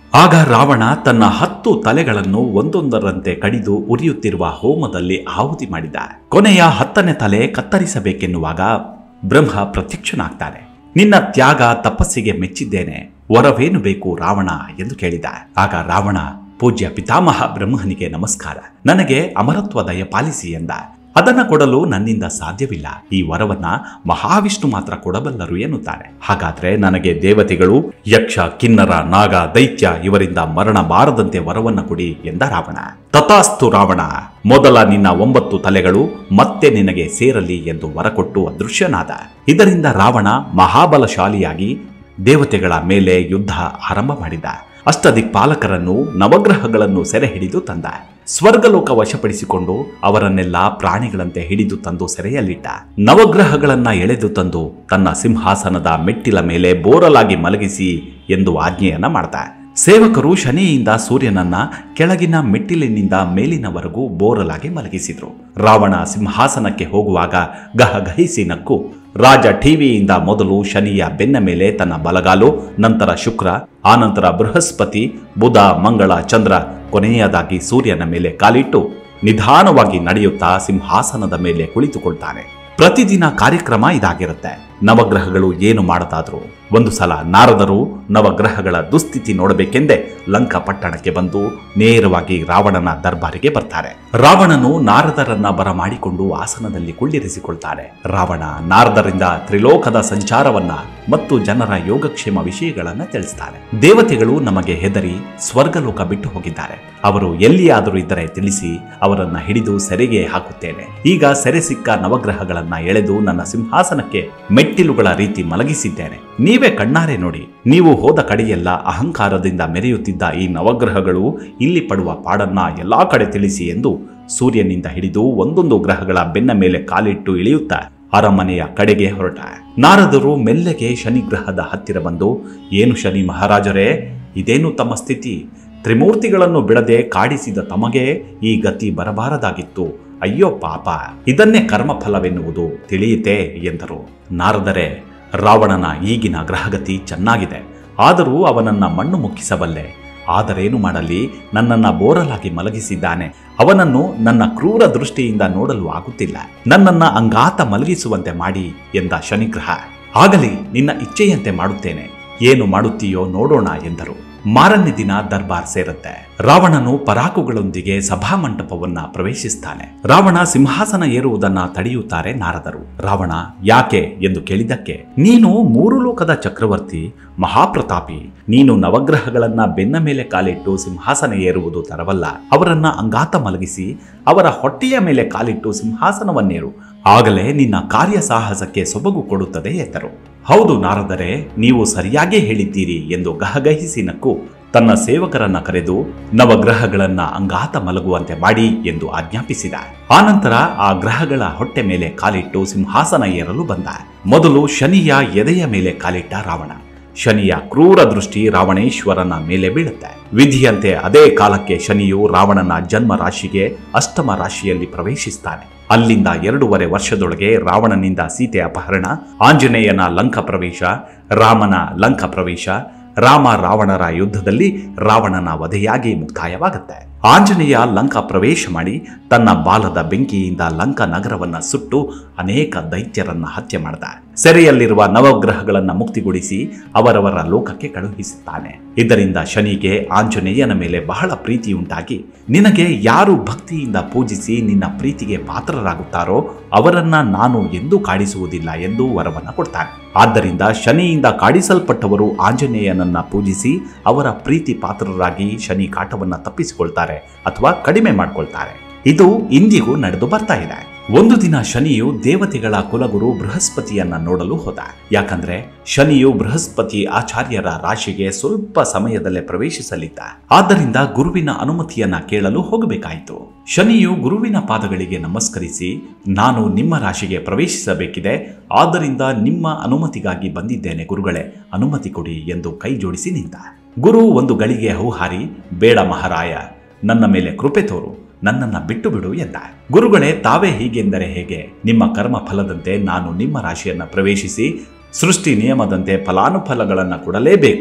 ಆಗ ರಾವಣ ತನ್ನ ಹತ್ತು ತಲೆಗಳನ್ನು ಒಂದೊಂದರಂತೆ ಕಡಿದು ಉರಿಯುತ್ತಿರುವ ಹೋಮದಲ್ಲಿ ಆಹುತಿ ಮಾಡಿದ ಕೊನೆಯ ಹತ್ತನೇ ತಲೆ ಕತ್ತರಿಸಬೇಕೆನ್ನುವಾಗ ಬ್ರಹ್ಮ ಪ್ರತ್ಯಕ್ಷನಾಗ್ತಾನೆ ನಿನ್ನ ತ್ಯಾಗ ತಪಸ್ಸಿಗೆ ಮೆಚ್ಚಿದ್ದೇನೆ ವರವೇನು ಬೇಕು ರಾವಣ ಎಂದು ಕೇಳಿದ ಆಗ ರಾವಣ ಪೂಜ್ಯ ಪಿತಾಮಹ ಬ್ರಹ್ಮನಿಗೆ ನಮಸ್ಕಾರ ನನಗೆ ಅಮರತ್ವ ದಯ ಪಾಲಿಸಿ ಎಂದ ಅದನ್ನ ಕೊಡಲು ನನ್ನಿಂದ ಸಾಧ್ಯವಿಲ್ಲ ಈ ವರವನ್ನ ಮಹಾವಿಷ್ಣು ಮಾತ್ರ ಕೊಡಬಲ್ಲರು ಎನ್ನುತ್ತಾರೆ ಹಾಗಾದ್ರೆ ನನಗೆ ದೇವತೆಗಳು ಯಕ್ಷ ಕಿನ್ನರ ನಾಗ ದೈತ್ಯ ಇವರಿಂದ ಮರಣ ಬಾರದಂತೆ ವರವನ್ನ ಕೊಡಿ ಎಂದ ರಾವಣ ತಥಾಸ್ತು ರಾವಣ ಮೊದಲ ನಿನ್ನ ಒಂಬತ್ತು ತಲೆಗಳು ಮತ್ತೆ ನಿನಗೆ ಸೇರಲಿ ಎಂದು ವರ ಕೊಟ್ಟು ಅದೃಶ್ಯನಾದ ಇದರಿಂದ ರಾವಣ ಮಹಾಬಲಶಾಲಿಯಾಗಿ ದೇವತೆಗಳ ಮೇಲೆ ಯುದ್ಧ ಆರಂಭ ಮಾಡಿದ ಅಷ್ಟದಿಕ್ಪಾಲಕರನ್ನು ನವಗ್ರಹಗಳನ್ನು ಸೆರೆ ಹಿಡಿದು ತಂದ ಸ್ವರ್ಗಲೋಕ ವಶಪಡಿಸಿಕೊಂಡು ಅವರನ್ನೆಲ್ಲ ಪ್ರಾಣಿಗಳಂತೆ ಹಿಡಿದು ತಂದು ಸೆರೆಯಲ್ಲಿಟ್ಟ ನವಗ್ರಹಗಳನ್ನ ಎಳೆದು ತಂದು ತನ್ನ ಸಿಂಹಾಸನದ ಮೆಟ್ಟಿಲ ಮೇಲೆ ಬೋರಲಾಗಿ ಮಲಗಿಸಿ ಎಂದು ಆಜ್ಞೆಯನ್ನ ಮಾಡ್ದ ಸೇವಕರು ಶನಿಯಿಂದ ಸೂರ್ಯನನ್ನ ಕೆಳಗಿನ ಮೆಟ್ಟಿಲಿನಿಂದ ಮೇಲಿನವರೆಗೂ ಬೋರಲಾಗಿ ಮಲಗಿಸಿದ್ರು ರಾವಣ ಸಿಂಹಾಸನಕ್ಕೆ ಹೋಗುವಾಗ ಗಹಗಹಿಸಿ ನಕ್ಕು ರಾಜ ಟಿವಿಯಿಂದ ಮೊದಲು ಶನಿಯ ಬೆನ್ನ ಮೇಲೆ ತನ್ನ ಬಲಗಾಲು ನಂತರ ಶುಕ್ರ ಆನಂತರ ಬೃಹಸ್ಪತಿ ಬುಧ ಮಂಗಳ ಚಂದ್ರ ಕೊನೆಯದಾಗಿ ಸೂರ್ಯನ ಮೇಲೆ ಕಾಲಿಟ್ಟು ನಿಧಾನವಾಗಿ ನಡೆಯುತ್ತಾ ಸಿಂಹಾಸನದ ಮೇಲೆ ಕುಳಿತುಕೊಳ್ತಾನೆ ಪ್ರತಿದಿನ ಕಾರ್ಯಕ್ರಮ ಇದಾಗಿರುತ್ತೆ ನವಗ್ರಹಗಳು ಏನು ಮಾಡತಾದ್ರು ಒಂದು ಸಲ ನಾರದರು ನವಗ್ರಹಗಳ ದುಸ್ಥಿತಿ ನೋಡಬೇಕೆಂದೇ ಲಂಕ ಪಟ್ಟಣಕ್ಕೆ ಬಂದು ನೇರವಾಗಿ ರಾವಣನ ದರ್ಬಾರಿಗೆ ಬರ್ತಾರೆ ರಾವಣನು ನಾರದರನ್ನ ಬರಮಾಡಿಕೊಂಡು ಆಸನದಲ್ಲಿ ಕುಳ್ಳಿರಿಸಿಕೊಳ್ತಾರೆ ರಾವಣ ನಾರದರಿಂದ ತ್ರಿಲೋಕದ ಸಂಚಾರವನ್ನ ಮತ್ತು ಜನರ ಯೋಗಕ್ಷೇಮ ವಿಷಯಗಳನ್ನ ತಿಳಿಸ್ತಾರೆ ದೇವತೆಗಳು ನಮಗೆ ಹೆದರಿ ಸ್ವರ್ಗಲೋಕ ಬಿಟ್ಟು ಹೋಗಿದ್ದಾರೆ ಅವರು ಎಲ್ಲಿಯಾದರೂ ಇದ್ದರೆ ತಿಳಿಸಿ ಅವರನ್ನ ಹಿಡಿದು ಸೆರೆಗೆ ಹಾಕುತ್ತೇನೆ ಈಗ ಸೆರೆ ಸಿಕ್ಕ ನವಗ್ರಹಗಳನ್ನ ಎಳೆದು ನನ್ನ ಸಿಂಹಾಸನಕ್ಕೆ ಮೆಟ್ಟಿಲುಗಳ ರೀತಿ ಮಲಗಿಸಿದ್ದೇನೆ ನೀವೇ ಕಣ್ಣಾರೆ ನೋಡಿ ನೀವು ಹೋದ ಕಡೆಯೆಲ್ಲ ಅಹಂಕಾರದಿಂದ ಮೆರೆಯುತ್ತಿದ್ದ ಈ ನವಗ್ರಹಗಳು ಇಲ್ಲಿ ಪಡುವ ಪಾಡನ್ನ ಎಲ್ಲಾ ಕಡೆ ತಿಳಿಸಿ ಎಂದು ಸೂರ್ಯನಿಂದ ಹಿಡಿದು ಒಂದೊಂದು ಗ್ರಹಗಳ ಬೆನ್ನ ಮೇಲೆ ಕಾಲಿಟ್ಟು ಇಳಿಯುತ್ತಾ ಅರಮನೆಯ ಕಡೆಗೆ ಹೊರಟ ನಾರದರು ಮೆಲ್ಲಗೆ ಶನಿಗ್ರಹದ ಹತ್ತಿರ ಬಂದು ಏನು ಶನಿ ಮಹಾರಾಜರೇ ಇದೇನು ತಮ್ಮ ಸ್ಥಿತಿ ತ್ರಿಮೂರ್ತಿಗಳನ್ನು ಬಿಡದೆ ಕಾಡಿಸಿದ ತಮಗೆ ಈ ಗತಿ ಬರಬಾರದಾಗಿತ್ತು ಅಯ್ಯೋ ಪಾಪ ಇದನ್ನೇ ಕರ್ಮಫಲವೆನ್ನುವುದು ತಿಳಿಯಿತೆ ಎಂದರು ನಾರದರೆ ರಾವಣನ ಈಗಿನ ಗ್ರಹಗತಿ ಚೆನ್ನಾಗಿದೆ ಆದರೂ ಅವನನ್ನ ಮಣ್ಣು ಮುಕ್ಕಿಸಬಲ್ಲೆ ಆದರೇನು ಮಾಡಲಿ ನನ್ನನ್ನ ಬೋರಲಾಗಿ ಮಲಗಿಸಿದ್ದಾನೆ ಅವನನ್ನು ನನ್ನ ಕ್ರೂರ ದೃಷ್ಟಿಯಿಂದ ನೋಡಲು ಆಗುತ್ತಿಲ್ಲ ನನ್ನನ್ನ ಅಂಗಾತ ಮಲಗಿಸುವಂತೆ ಮಾಡಿ ಎಂದ ಶನಿಗ್ರಹ ಆಗಲಿ ನಿನ್ನ ಇಚ್ಛೆಯಂತೆ ಮಾಡುತ್ತೇನೆ ಏನು ಮಾಡುತ್ತೀಯೋ ನೋಡೋಣ ಎಂದರು ಮಾರನೇ ದಿನ ದರ್ಬಾರ್ ಸೇರುತ್ತೆ ರಾವಣನು ಪರಾಕುಗಳೊಂದಿಗೆ ಸಭಾಮಂಟಪವನ್ನ ಪ್ರವೇಶಿಸ್ತಾನೆ ರಾವಣ ಸಿಂಹಾಸನ ಏರುವುದನ್ನ ತಡೆಯುತ್ತಾರೆ ನಾರದರು ರಾವಣ ಯಾಕೆ ಎಂದು ಕೇಳಿದ್ದಕ್ಕೆ ನೀನು ಮೂರು ಲೋಕದ ಚಕ್ರವರ್ತಿ ಮಹಾಪ್ರತಾಪಿ ನೀನು ನವಗ್ರಹಗಳನ್ನ ಬೆನ್ನ ಮೇಲೆ ಕಾಲಿಟ್ಟು ಸಿಂಹಾಸನ ಏರುವುದು ತರವಲ್ಲ ಅವರನ್ನ ಅಂಗಾತ ಮಲಗಿಸಿ ಅವರ ಹೊಟ್ಟೆಯ ಮೇಲೆ ಕಾಲಿಟ್ಟು ಸಿಂಹಾಸನವನ್ನೇರು ಆಗಲೇ ನಿನ್ನ ಕಾರ್ಯ ಸಾಹಸಕ್ಕೆ ಸೊಬಗು ಕೊಡುತ್ತದೆ ಎಂದರು ಹೌದು ನಾರದರೆ ನೀವು ಸರಿಯಾಗೇ ಹೇಳಿದ್ದೀರಿ ಎಂದು ಗಹಗಹಿಸಿ ನಕ್ಕು ತನ್ನ ಸೇವಕರನ್ನ ಕರೆದು ನವಗ್ರಹಗಳನ್ನ ಅಂಗಾತ ಮಲಗುವಂತೆ ಮಾಡಿ ಎಂದು ಆಜ್ಞಾಪಿಸಿದ ಆನಂತರ ಆ ಗ್ರಹಗಳ ಹೊಟ್ಟೆ ಮೇಲೆ ಕಾಲಿಟ್ಟು ಸಿಂಹಾಸನ ಏರಲು ಬಂದ ಮೊದಲು ಶನಿಯ ಎದೆಯ ಮೇಲೆ ಕಾಲಿಟ್ಟ ರಾವಣ ಶನಿಯ ಕ್ರೂರ ದೃಷ್ಟಿ ರಾವಣೇಶ್ವರನ ಮೇಲೆ ಬೀಳುತ್ತೆ ವಿಧಿಯಂತೆ ಅದೇ ಕಾಲಕ್ಕೆ ಶನಿಯು ರಾವಣನ ಜನ್ಮ ರಾಶಿಗೆ ಅಷ್ಟಮ ರಾಶಿಯಲ್ಲಿ ಪ್ರವೇಶಿಸ್ತಾನೆ ಅಲ್ಲಿಂದ ಎರಡೂವರೆ ವರ್ಷದೊಳಗೆ ರಾವಣನಿಂದ ಸೀತೆ ಅಪಹರಣ ಆಂಜನೇಯನ ಲಂಕ ಪ್ರವೇಶ ರಾಮನ ಲಂಕ ಪ್ರವೇಶ ರಾಮ ರಾವಣರ ಯುದ್ಧದಲ್ಲಿ ರಾವಣನ ವಧೆಯಾಗಿ ಮುಕ್ತಾಯವಾಗುತ್ತೆ ಆಂಜನೇಯ ಲಂಕ ಪ್ರವೇಶ ಮಾಡಿ ತನ್ನ ಬಾಲದ ಬೆಂಕಿಯಿಂದ ಲಂಕ ನಗರವನ್ನ ಸುಟ್ಟು ಅನೇಕ ದೈತ್ಯರನ್ನ ಹತ್ಯೆ ಮಾಡಿದ ಸೆರೆಯಲ್ಲಿರುವ ನವಗ್ರಹಗಳನ್ನ ಮುಕ್ತಿಗೊಳಿಸಿ ಅವರವರ ಲೋಕಕ್ಕೆ ಕಳುಹಿಸುತ್ತಾನೆ ಇದರಿಂದ ಶನಿಗೆ ಆಂಜನೇಯನ ಮೇಲೆ ಬಹಳ ಪ್ರೀತಿಯುಂಟಾಗಿ ನಿನಗೆ ಯಾರು ಭಕ್ತಿಯಿಂದ ಪೂಜಿಸಿ ನಿನ್ನ ಪ್ರೀತಿಗೆ ಪಾತ್ರರಾಗುತ್ತಾರೋ ಅವರನ್ನ ನಾನು ಎಂದೂ ಕಾಡಿಸುವುದಿಲ್ಲ ಎಂದು ವರವನ್ನ ಕೊಡ್ತಾನೆ ಆದ್ದರಿಂದ ಶನಿಯಿಂದ ಕಾಡಿಸಲ್ಪಟ್ಟವರು ಆಂಜನೇಯನನ್ನ ಪೂಜಿಸಿ ಅವರ ಪ್ರೀತಿ ಪಾತ್ರರಾಗಿ ಶನಿ ಕಾಟವನ್ನ ತಪ್ಪಿಸಿಕೊಳ್ತಾರೆ ಅಥವಾ ಕಡಿಮೆ ಮಾಡ್ಕೊಳ್ತಾರೆ ಇದು ಇಂದಿಗೂ ನಡೆದು ಬರ್ತಾ ಇದೆ ಒಂದು ದಿನ ಶನಿಯು ದೇವತೆಗಳ ಕುಲಗುರು ಬೃಹಸ್ಪತಿಯನ್ನ ನೋಡಲು ಹೋದ ಯಾಕಂದ್ರೆ ಶನಿಯು ಬೃಹಸ್ಪತಿ ಆಚಾರ್ಯರ ರಾಶಿಗೆ ಸ್ವಲ್ಪ ಸಮಯದಲ್ಲೇ ಪ್ರವೇಶಿಸಲಿದ್ದ ಆದ್ದರಿಂದ ಗುರುವಿನ ಅನುಮತಿಯನ್ನ ಕೇಳಲು ಹೋಗಬೇಕಾಯಿತು ಶನಿಯು ಗುರುವಿನ ಪಾದಗಳಿಗೆ ನಮಸ್ಕರಿಸಿ ನಾನು ನಿಮ್ಮ ರಾಶಿಗೆ ಪ್ರವೇಶಿಸಬೇಕಿದೆ ಆದ್ದರಿಂದ ನಿಮ್ಮ ಅನುಮತಿಗಾಗಿ ಬಂದಿದ್ದೇನೆ ಗುರುಗಳೇ ಅನುಮತಿ ಕೊಡಿ ಎಂದು ಕೈ ಜೋಡಿಸಿ ನಿಂತ ಗುರು ಒಂದು ಗಳಿಗೆ ಹೌಹಾರಿ ಬೇಡ ಮಹಾರಾಯ ನನ್ನ ಮೇಲೆ ಕೃಪೆ ತೋರು ನನ್ನನ್ನ ಬಿಟ್ಟು ಬಿಡು ಎಂದ ಗುರುಗಳೇ ತಾವೇ ಹೀಗೆಂದರೆ ಹೇಗೆ ನಿಮ್ಮ ಕರ್ಮ ಫಲದಂತೆ ನಾನು ನಿಮ್ಮ ರಾಶಿಯನ್ನ ಪ್ರವೇಶಿಸಿ ಸೃಷ್ಟಿ ನಿಯಮದಂತೆ ಫಲಾನುಫಲಗಳನ್ನು ಕೊಡಲೇಬೇಕು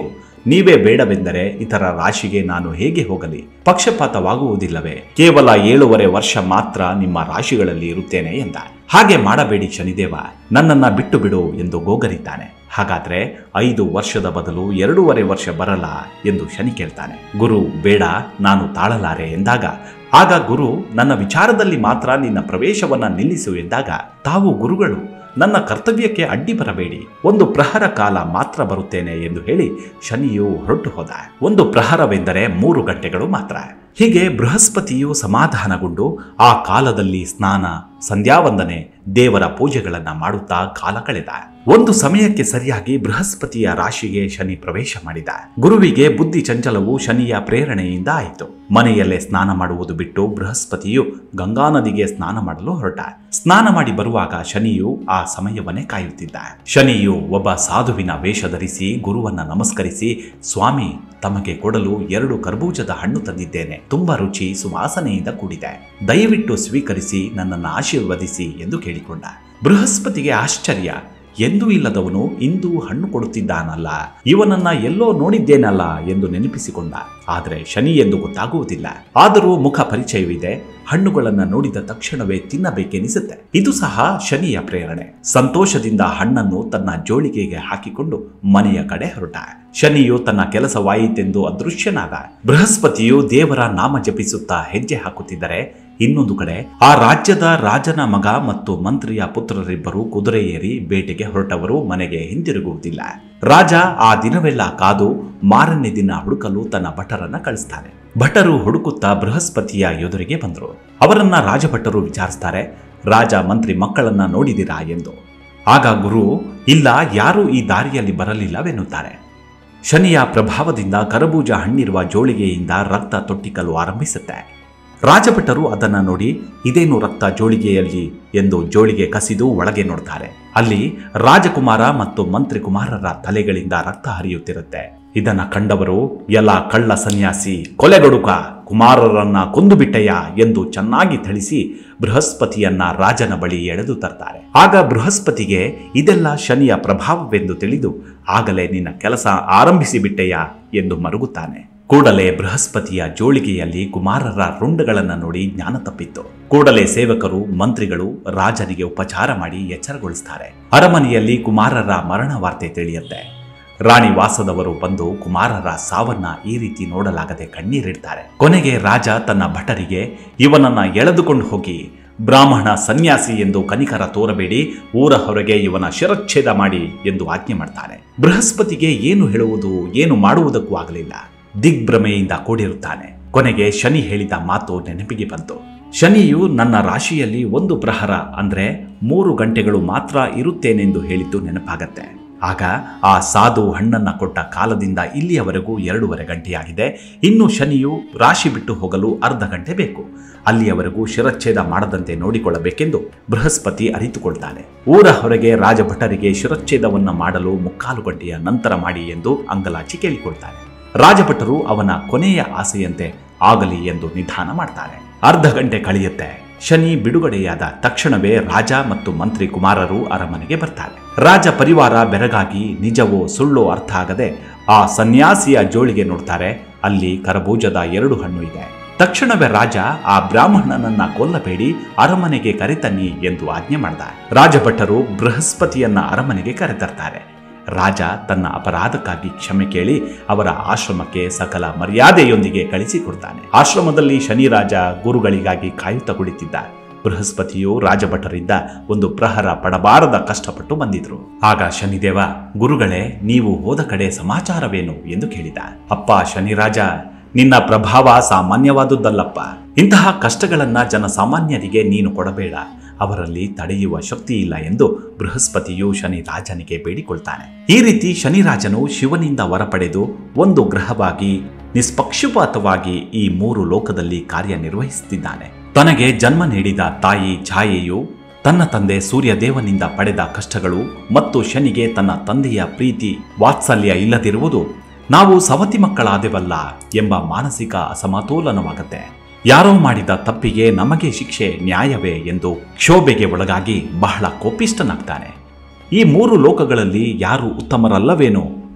ನೀವೇ ಬೇಡವೆಂದರೆ ಇತರ ರಾಶಿಗೆ ನಾನು ಹೇಗೆ ಹೋಗಲಿ ಪಕ್ಷಪಾತವಾಗುವುದಿಲ್ಲವೇ ಕೇವಲ ಏಳೂವರೆ ವರ್ಷ ಮಾತ್ರ ನಿಮ್ಮ ರಾಶಿಗಳಲ್ಲಿ ಇರುತ್ತೇನೆ ಎಂದ ಹಾಗೆ ಮಾಡಬೇಡಿ ಶನಿದೇವ ನನ್ನನ್ನ ಬಿಟ್ಟು ಬಿಡು ಎಂದು ಗೋಗರಿದ್ದಾನೆ ಹಾಗಾದ್ರೆ ಐದು ವರ್ಷದ ಬದಲು ಎರಡೂವರೆ ವರ್ಷ ಬರಲ್ಲ ಎಂದು ಶನಿ ಕೇಳ್ತಾನೆ ಗುರು ಬೇಡ ನಾನು ತಾಳಲಾರೆ ಎಂದಾಗ ಆಗ ಗುರು ನನ್ನ ವಿಚಾರದಲ್ಲಿ ಮಾತ್ರ ನಿನ್ನ ಪ್ರವೇಶವನ್ನ ನಿಲ್ಲಿಸು ಎಂದಾಗ ತಾವು ಗುರುಗಳು ನನ್ನ ಕರ್ತವ್ಯಕ್ಕೆ ಅಡ್ಡಿ ಬರಬೇಡಿ ಒಂದು ಪ್ರಹರ ಕಾಲ ಮಾತ್ರ ಬರುತ್ತೇನೆ ಎಂದು ಹೇಳಿ ಶನಿಯು ಹೊರಟು ಹೋದ ಒಂದು ಪ್ರಹರವೆಂದರೆ ಮೂರು ಗಂಟೆಗಳು ಮಾತ್ರ ಹೀಗೆ ಬೃಹಸ್ಪತಿಯು ಸಮಾಧಾನಗೊಂಡು ಆ ಕಾಲದಲ್ಲಿ ಸ್ನಾನ ಸಂಧ್ಯಾವಂದನೆ ದೇವರ ಪೂಜೆಗಳನ್ನ ಮಾಡುತ್ತಾ ಕಾಲ ಕಳೆದ ಒಂದು ಸಮಯಕ್ಕೆ ಸರಿಯಾಗಿ ಬೃಹಸ್ಪತಿಯ ರಾಶಿಗೆ ಶನಿ ಪ್ರವೇಶ ಮಾಡಿದ ಗುರುವಿಗೆ ಬುದ್ಧಿ ಚಂಚಲವು ಶನಿಯ ಪ್ರೇರಣೆಯಿಂದ ಆಯಿತು ಮನೆಯಲ್ಲೇ ಸ್ನಾನ ಮಾಡುವುದು ಬಿಟ್ಟು ಬೃಹಸ್ಪತಿಯು ಗಂಗಾ ನದಿಗೆ ಸ್ನಾನ ಮಾಡಲು ಹೊರಟ ಸ್ನಾನ ಮಾಡಿ ಬರುವಾಗ ಶನಿಯು ಆ ಸಮಯವನ್ನೇ ಕಾಯುತ್ತಿದ್ದ ಶನಿಯು ಒಬ್ಬ ಸಾಧುವಿನ ವೇಷ ಧರಿಸಿ ಗುರುವನ್ನ ನಮಸ್ಕರಿಸಿ ಸ್ವಾಮಿ ತಮಗೆ ಕೊಡಲು ಎರಡು ಕರ್ಬೂಜದ ಹಣ್ಣು ತಂದಿದ್ದೇನೆ ತುಂಬಾ ರುಚಿ ಸುವಾಸನೆಯಿಂದ ಕೂಡಿದೆ ದಯವಿಟ್ಟು ಸ್ವೀಕರಿಸಿ ನನ್ನನ್ನು ಆಶೀರ್ವದಿಸಿ ಎಂದು ಕೇಳಿಕೊಂಡ ಬೃಹಸ್ಪತಿಗೆ ಆಶ್ಚರ್ಯ ಎಂದೂ ಇಲ್ಲದವನು ಇಂದು ಹಣ್ಣು ಕೊಡುತ್ತಿದ್ದಾನಲ್ಲ ಇವನನ್ನ ಎಲ್ಲೋ ನೋಡಿದ್ದೇನಲ್ಲ ಎಂದು ನೆನಪಿಸಿಕೊಂಡ ಆದರೆ ಶನಿ ಎಂದು ಗೊತ್ತಾಗುವುದಿಲ್ಲ ಆದರೂ ಮುಖ ಪರಿಚಯವಿದೆ ಹಣ್ಣುಗಳನ್ನ ನೋಡಿದ ತಕ್ಷಣವೇ ತಿನ್ನಬೇಕೆನಿಸುತ್ತೆ ಇದು ಸಹ ಶನಿಯ ಪ್ರೇರಣೆ ಸಂತೋಷದಿಂದ ಹಣ್ಣನ್ನು ತನ್ನ ಜೋಳಿಗೆಗೆ ಹಾಕಿಕೊಂಡು ಮನೆಯ ಕಡೆ ಹೊರಟ ಶನಿಯು ತನ್ನ ಕೆಲಸವಾಯಿತೆಂದು ಅದೃಶ್ಯನಾದ ಬೃಹಸ್ಪತಿಯು ದೇವರ ನಾಮ ಜಪಿಸುತ್ತಾ ಹೆಜ್ಜೆ ಹಾಕುತ್ತಿದ್ದರೆ ಇನ್ನೊಂದು ಕಡೆ ಆ ರಾಜ್ಯದ ರಾಜನ ಮಗ ಮತ್ತು ಮಂತ್ರಿಯ ಪುತ್ರರಿಬ್ಬರು ಕುದುರೆ ಏರಿ ಬೇಟೆಗೆ ಹೊರಟವರು ಮನೆಗೆ ಹಿಂತಿರುಗುವುದಿಲ್ಲ ರಾಜ ಆ ದಿನವೆಲ್ಲ ಕಾದು ಮಾರನೇ ದಿನ ಹುಡುಕಲು ತನ್ನ ಭಟರನ್ನ ಕಳಿಸ್ತಾನೆ ಭಟರು ಹುಡುಕುತ್ತಾ ಬೃಹಸ್ಪತಿಯ ಎದುರಿಗೆ ಬಂದರು ಅವರನ್ನ ರಾಜಭಟರು ವಿಚಾರಿಸ್ತಾರೆ ರಾಜ ಮಂತ್ರಿ ಮಕ್ಕಳನ್ನ ನೋಡಿದಿರಾ ಎಂದು ಆಗ ಗುರು ಇಲ್ಲ ಯಾರೂ ಈ ದಾರಿಯಲ್ಲಿ ಬರಲಿಲ್ಲವೆನ್ನುತ್ತಾರೆ ಶನಿಯ ಪ್ರಭಾವದಿಂದ ಕರಬೂಜ ಹಣ್ಣಿರುವ ಜೋಳಿಗೆಯಿಂದ ರಕ್ತ ತೊಟ್ಟಿಕಲು ಆರಂಭಿಸುತ್ತೆ ರಾಜಭಟರು ಅದನ್ನ ನೋಡಿ ಇದೇನು ರಕ್ತ ಜೋಳಿಗೆಯಲ್ಲಿ ಎಂದು ಜೋಳಿಗೆ ಕಸಿದು ಒಳಗೆ ನೋಡ್ತಾರೆ ಅಲ್ಲಿ ರಾಜಕುಮಾರ ಮತ್ತು ಮಂತ್ರಿ ಕುಮಾರರ ತಲೆಗಳಿಂದ ರಕ್ತ ಹರಿಯುತ್ತಿರುತ್ತೆ ಇದನ್ನ ಕಂಡವರು ಎಲ್ಲ ಕಳ್ಳ ಸನ್ಯಾಸಿ ಕೊಲೆಗಡುಕ ಕುಮಾರರನ್ನ ಕೊಂದು ಬಿಟ್ಟೆಯ ಎಂದು ಚೆನ್ನಾಗಿ ಥಳಿಸಿ ಬೃಹಸ್ಪತಿಯನ್ನ ರಾಜನ ಬಳಿ ಎಳೆದು ತರ್ತಾರೆ ಆಗ ಬೃಹಸ್ಪತಿಗೆ ಇದೆಲ್ಲ ಶನಿಯ ಪ್ರಭಾವವೆಂದು ತಿಳಿದು ಆಗಲೇ ನಿನ್ನ ಕೆಲಸ ಆರಂಭಿಸಿ ಬಿಟ್ಟೆಯ ಎಂದು ಮರುಗುತ್ತಾನೆ ಕೂಡಲೇ ಬೃಹಸ್ಪತಿಯ ಜೋಳಿಗೆಯಲ್ಲಿ ಕುಮಾರರ ರುಂಡಗಳನ್ನು ನೋಡಿ ಜ್ಞಾನ ತಪ್ಪಿತ್ತು ಕೂಡಲೇ ಸೇವಕರು ಮಂತ್ರಿಗಳು ರಾಜನಿಗೆ ಉಪಚಾರ ಮಾಡಿ ಎಚ್ಚರಗೊಳಿಸ್ತಾರೆ ಅರಮನೆಯಲ್ಲಿ ಕುಮಾರರ ಮರಣ ವಾರ್ತೆ ತಿಳಿಯುತ್ತೆ ರಾಣಿ ವಾಸದವರು ಬಂದು ಕುಮಾರರ ಸಾವನ್ನ ಈ ರೀತಿ ನೋಡಲಾಗದೆ ಕಣ್ಣೀರಿಡ್ತಾರೆ ಕೊನೆಗೆ ರಾಜ ತನ್ನ ಭಟರಿಗೆ ಇವನನ್ನ ಎಳೆದುಕೊಂಡು ಹೋಗಿ ಬ್ರಾಹ್ಮಣ ಸನ್ಯಾಸಿ ಎಂದು ಕನಿಕರ ತೋರಬೇಡಿ ಊರ ಹೊರಗೆ ಇವನ ಶಿರಚ್ಛೇದ ಮಾಡಿ ಎಂದು ಆಜ್ಞೆ ಮಾಡ್ತಾನೆ ಬೃಹಸ್ಪತಿಗೆ ಏನು ಹೇಳುವುದು ಏನು ಮಾಡುವುದಕ್ಕೂ ಆಗಲಿಲ್ಲ ದಿಗ್ಭ್ರಮೆಯಿಂದ ಕೂಡಿರುತ್ತಾನೆ ಕೊನೆಗೆ ಶನಿ ಹೇಳಿದ ಮಾತು ನೆನಪಿಗೆ ಬಂತು ಶನಿಯು ನನ್ನ ರಾಶಿಯಲ್ಲಿ ಒಂದು ಪ್ರಹರ ಅಂದ್ರೆ ಮೂರು ಗಂಟೆಗಳು ಮಾತ್ರ ಇರುತ್ತೇನೆಂದು ಹೇಳಿದ್ದು ನೆನಪಾಗತ್ತೆ ಆಗ ಆ ಸಾಧು ಹಣ್ಣನ್ನ ಕೊಟ್ಟ ಕಾಲದಿಂದ ಇಲ್ಲಿಯವರೆಗೂ ಎರಡೂವರೆ ಗಂಟೆಯಾಗಿದೆ ಇನ್ನು ಶನಿಯು ರಾಶಿ ಬಿಟ್ಟು ಹೋಗಲು ಅರ್ಧ ಗಂಟೆ ಬೇಕು ಅಲ್ಲಿಯವರೆಗೂ ಶಿರಚ್ಛೇದ ಮಾಡದಂತೆ ನೋಡಿಕೊಳ್ಳಬೇಕೆಂದು ಬೃಹಸ್ಪತಿ ಅರಿತುಕೊಳ್ತಾನೆ ಊರ ಹೊರಗೆ ರಾಜಭಟರಿಗೆ ಶಿರಚ್ಛೇದವನ್ನ ಮಾಡಲು ಮುಕ್ಕಾಲು ಗಂಟೆಯ ನಂತರ ಮಾಡಿ ಎಂದು ಅಂಗಲಾಚಿ ಕೇಳಿಕೊಳ್ತಾನೆ ರಾಜಭಟರು ಅವನ ಕೊನೆಯ ಆಸೆಯಂತೆ ಆಗಲಿ ಎಂದು ನಿಧಾನ ಮಾಡ್ತಾರೆ ಅರ್ಧ ಗಂಟೆ ಕಳೆಯುತ್ತೆ ಶನಿ ಬಿಡುಗಡೆಯಾದ ತಕ್ಷಣವೇ ರಾಜ ಮತ್ತು ಮಂತ್ರಿ ಕುಮಾರರು ಅರಮನೆಗೆ ಬರ್ತಾರೆ ರಾಜ ಪರಿವಾರ ಬೆರಗಾಗಿ ನಿಜವೋ ಸುಳ್ಳೋ ಅರ್ಥ ಆಗದೆ ಆ ಸನ್ಯಾಸಿಯ ಜೋಳಿಗೆ ನೋಡ್ತಾರೆ ಅಲ್ಲಿ ಕರಬೂಜದ ಎರಡು ಹಣ್ಣು ಇದೆ ತಕ್ಷಣವೇ ರಾಜ ಆ ಬ್ರಾಹ್ಮಣನನ್ನ ಕೊಲ್ಲಬೇಡಿ ಅರಮನೆಗೆ ಕರೆತನ್ನಿ ಎಂದು ಆಜ್ಞೆ ಮಾಡ್ದ ರಾಜಭಟರು ಬೃಹಸ್ಪತಿಯನ್ನ ಅರಮನೆಗೆ ಕರೆತರ್ತಾರೆ ರಾಜ ತನ್ನ ಅಪರಾಧಕ್ಕಾಗಿ ಕ್ಷಮೆ ಕೇಳಿ ಅವರ ಆಶ್ರಮಕ್ಕೆ ಸಕಲ ಮರ್ಯಾದೆಯೊಂದಿಗೆ ಕಳಿಸಿಕೊಡ್ತಾನೆ ಆಶ್ರಮದಲ್ಲಿ ಶನಿರಾಜ ಗುರುಗಳಿಗಾಗಿ ಕಾಯುತ್ತಾ ಕುಳಿತಿದ್ದ ಬೃಹಸ್ಪತಿಯು ರಾಜಭಟರಿಂದ ಒಂದು ಪ್ರಹರ ಪಡಬಾರದ ಕಷ್ಟಪಟ್ಟು ಬಂದಿದ್ರು ಆಗ ಶನಿದೇವ ಗುರುಗಳೇ ನೀವು ಹೋದ ಕಡೆ ಸಮಾಚಾರವೇನು ಎಂದು ಕೇಳಿದ ಅಪ್ಪ ಶನಿರಾಜ ನಿನ್ನ ಪ್ರಭಾವ ಸಾಮಾನ್ಯವಾದುದಲ್ಲಪ್ಪ ಇಂತಹ ಕಷ್ಟಗಳನ್ನ ಜನಸಾಮಾನ್ಯರಿಗೆ ನೀನು ಕೊಡಬೇಡ ಅವರಲ್ಲಿ ತಡೆಯುವ ಶಕ್ತಿ ಇಲ್ಲ ಎಂದು ಬೃಹಸ್ಪತಿಯು ಶನಿ ರಾಜನಿಗೆ ಬೇಡಿಕೊಳ್ತಾನೆ ಈ ರೀತಿ ಶನಿರಾಜನು ಶಿವನಿಂದ ವರ ಪಡೆದು ಒಂದು ಗ್ರಹವಾಗಿ ನಿಷ್ಪಕ್ಷಪಾತವಾಗಿ ಈ ಮೂರು ಲೋಕದಲ್ಲಿ ಕಾರ್ಯನಿರ್ವಹಿಸುತ್ತಿದ್ದಾನೆ ತನಗೆ ಜನ್ಮ ನೀಡಿದ ತಾಯಿ ಛಾಯೆಯು ತನ್ನ ತಂದೆ ಸೂರ್ಯದೇವನಿಂದ ಪಡೆದ ಕಷ್ಟಗಳು ಮತ್ತು ಶನಿಗೆ ತನ್ನ ತಂದೆಯ ಪ್ರೀತಿ ವಾತ್ಸಲ್ಯ ಇಲ್ಲದಿರುವುದು ನಾವು ಸವತಿ ಮಕ್ಕಳಾದೆವಲ್ಲ ಎಂಬ ಮಾನಸಿಕ ಅಸಮತೋಲನವಾಗತ್ತೆ ಯಾರೋ ಮಾಡಿದ ತಪ್ಪಿಗೆ ನಮಗೆ ಶಿಕ್ಷೆ ನ್ಯಾಯವೇ ಎಂದು ಕ್ಷೋಭೆಗೆ ಒಳಗಾಗಿ ಬಹಳ ಕೋಪಿಷ್ಟನಾಗ್ತಾನೆ ಈ ಮೂರು ಲೋಕಗಳಲ್ಲಿ ಯಾರು ಉತ್ತಮರಲ್ಲವೇನೋ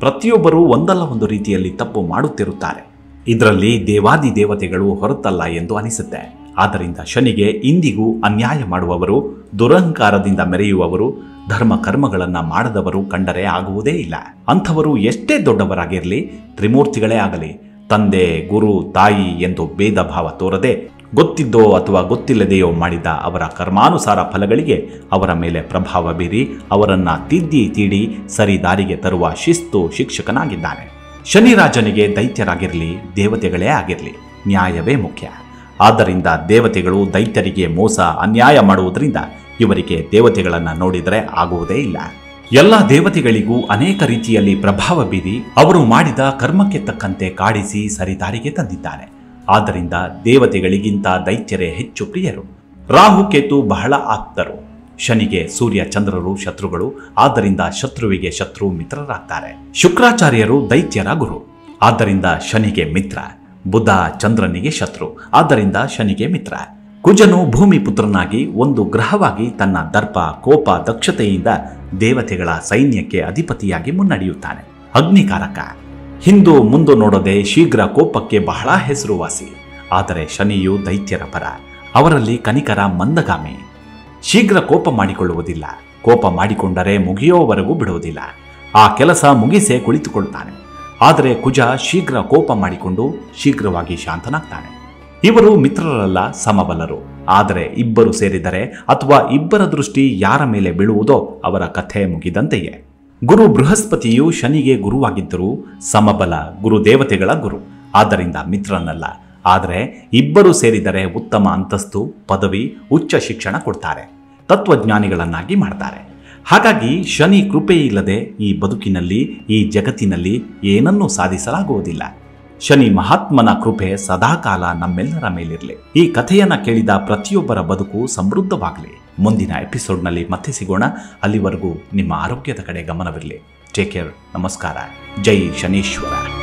ಪ್ರತಿಯೊಬ್ಬರೂ ಒಂದಲ್ಲ ಒಂದು ರೀತಿಯಲ್ಲಿ ತಪ್ಪು ಮಾಡುತ್ತಿರುತ್ತಾರೆ ಇದರಲ್ಲಿ ದೇವಾದಿ ದೇವತೆಗಳು ಹೊರತಲ್ಲ ಎಂದು ಅನಿಸುತ್ತೆ ಆದ್ದರಿಂದ ಶನಿಗೆ ಇಂದಿಗೂ ಅನ್ಯಾಯ ಮಾಡುವವರು ದುರಹಂಕಾರದಿಂದ ಮೆರೆಯುವವರು ಧರ್ಮ ಕರ್ಮಗಳನ್ನ ಮಾಡದವರು ಕಂಡರೆ ಆಗುವುದೇ ಇಲ್ಲ ಅಂಥವರು ಎಷ್ಟೇ ದೊಡ್ಡವರಾಗಿರಲಿ ತ್ರಿಮೂರ್ತಿಗಳೇ ಆಗಲಿ ತಂದೆ ಗುರು ತಾಯಿ ಎಂದು ಭೇದ ಭಾವ ತೋರದೆ ಗೊತ್ತಿದ್ದೋ ಅಥವಾ ಗೊತ್ತಿಲ್ಲದೆಯೋ ಮಾಡಿದ ಅವರ ಕರ್ಮಾನುಸಾರ ಫಲಗಳಿಗೆ ಅವರ ಮೇಲೆ ಪ್ರಭಾವ ಬೀರಿ ಅವರನ್ನ ತಿದ್ದಿ ತೀಡಿ ಸರಿ ದಾರಿಗೆ ತರುವ ಶಿಸ್ತು ಶಿಕ್ಷಕನಾಗಿದ್ದಾನೆ ಶನಿರಾಜನಿಗೆ ದೈತ್ಯರಾಗಿರಲಿ ದೇವತೆಗಳೇ ಆಗಿರಲಿ ನ್ಯಾಯವೇ ಮುಖ್ಯ ಆದ್ದರಿಂದ ದೇವತೆಗಳು ದೈತ್ಯರಿಗೆ ಮೋಸ ಅನ್ಯಾಯ ಮಾಡುವುದರಿಂದ ಇವರಿಗೆ ದೇವತೆಗಳನ್ನು ನೋಡಿದರೆ ಆಗುವುದೇ ಇಲ್ಲ ಎಲ್ಲ ದೇವತೆಗಳಿಗೂ ಅನೇಕ ರೀತಿಯಲ್ಲಿ ಪ್ರಭಾವ ಬೀರಿ ಅವರು ಮಾಡಿದ ಕರ್ಮಕ್ಕೆ ತಕ್ಕಂತೆ ಕಾಡಿಸಿ ಸರಿದಾರಿಗೆ ತಂದಿದ್ದಾನೆ ಆದ್ದರಿಂದ ದೇವತೆಗಳಿಗಿಂತ ದೈತ್ಯರೇ ಹೆಚ್ಚು ಪ್ರಿಯರು ರಾಹು ಕೇತು ಬಹಳ ಆಪ್ತರು ಶನಿಗೆ ಸೂರ್ಯ ಚಂದ್ರರು ಶತ್ರುಗಳು ಆದ್ದರಿಂದ ಶತ್ರುವಿಗೆ ಶತ್ರು ಮಿತ್ರರಾಗ್ತಾರೆ ಶುಕ್ರಾಚಾರ್ಯರು ದೈತ್ಯರ ಗುರು ಆದ್ದರಿಂದ ಶನಿಗೆ ಮಿತ್ರ ಬುಧ ಚಂದ್ರನಿಗೆ ಶತ್ರು ಆದ್ದರಿಂದ ಶನಿಗೆ ಮಿತ್ರ ಕುಜನು ಭೂಮಿ ಪುತ್ರನಾಗಿ ಒಂದು ಗ್ರಹವಾಗಿ ತನ್ನ ದರ್ಪ ಕೋಪ ದಕ್ಷತೆಯಿಂದ ದೇವತೆಗಳ ಸೈನ್ಯಕ್ಕೆ ಅಧಿಪತಿಯಾಗಿ ಮುನ್ನಡೆಯುತ್ತಾನೆ ಅಗ್ನಿಕಾರಕ ಹಿಂದು ಮುಂದು ನೋಡದೆ ಶೀಘ್ರ ಕೋಪಕ್ಕೆ ಬಹಳ ಹೆಸರುವಾಸಿ ಆದರೆ ಶನಿಯು ದೈತ್ಯರ ಪರ ಅವರಲ್ಲಿ ಕನಿಕರ ಮಂದಗಾಮಿ ಶೀಘ್ರ ಕೋಪ ಮಾಡಿಕೊಳ್ಳುವುದಿಲ್ಲ ಕೋಪ ಮಾಡಿಕೊಂಡರೆ ಮುಗಿಯೋವರೆಗೂ ಬಿಡುವುದಿಲ್ಲ ಆ ಕೆಲಸ ಮುಗಿಸೇ ಕುಳಿತುಕೊಳ್ತಾನೆ ಆದರೆ ಕುಜ ಶೀಘ್ರ ಕೋಪ ಮಾಡಿಕೊಂಡು ಶೀಘ್ರವಾಗಿ ಶಾಂತನಾಗ್ತಾನೆ ಇವರು ಮಿತ್ರರಲ್ಲ ಸಮಬಲರು ಆದರೆ ಇಬ್ಬರು ಸೇರಿದರೆ ಅಥವಾ ಇಬ್ಬರ ದೃಷ್ಟಿ ಯಾರ ಮೇಲೆ ಬೀಳುವುದೋ ಅವರ ಕಥೆ ಮುಗಿದಂತೆಯೇ ಗುರು ಬೃಹಸ್ಪತಿಯು ಶನಿಗೆ ಗುರುವಾಗಿದ್ದರೂ ಸಮಬಲ ಗುರು ದೇವತೆಗಳ ಗುರು ಆದ್ದರಿಂದ ಮಿತ್ರನಲ್ಲ ಆದರೆ ಇಬ್ಬರು ಸೇರಿದರೆ ಉತ್ತಮ ಅಂತಸ್ತು ಪದವಿ ಉಚ್ಚ ಶಿಕ್ಷಣ ಕೊಡ್ತಾರೆ ತತ್ವಜ್ಞಾನಿಗಳನ್ನಾಗಿ ಮಾಡ್ತಾರೆ ಹಾಗಾಗಿ ಶನಿ ಕೃಪೆ ಇಲ್ಲದೆ ಈ ಬದುಕಿನಲ್ಲಿ ಈ ಜಗತ್ತಿನಲ್ಲಿ ಏನನ್ನೂ ಸಾಧಿಸಲಾಗುವುದಿಲ್ಲ ಶನಿ ಮಹಾತ್ಮನ ಕೃಪೆ ಸದಾಕಾಲ ನಮ್ಮೆಲ್ಲರ ಮೇಲಿರಲಿ ಈ ಕಥೆಯನ್ನ ಕೇಳಿದ ಪ್ರತಿಯೊಬ್ಬರ ಬದುಕು ಸಮೃದ್ಧವಾಗಲಿ ಮುಂದಿನ ಎಪಿಸೋಡ್ನಲ್ಲಿ ಮತ್ತೆ ಸಿಗೋಣ ಅಲ್ಲಿವರೆಗೂ ನಿಮ್ಮ ಆರೋಗ್ಯದ ಕಡೆ ಗಮನವಿರಲಿ ಟೇಕ್ ಕೇರ್ ನಮಸ್ಕಾರ ಜೈ ಶನೀಶ್ವರ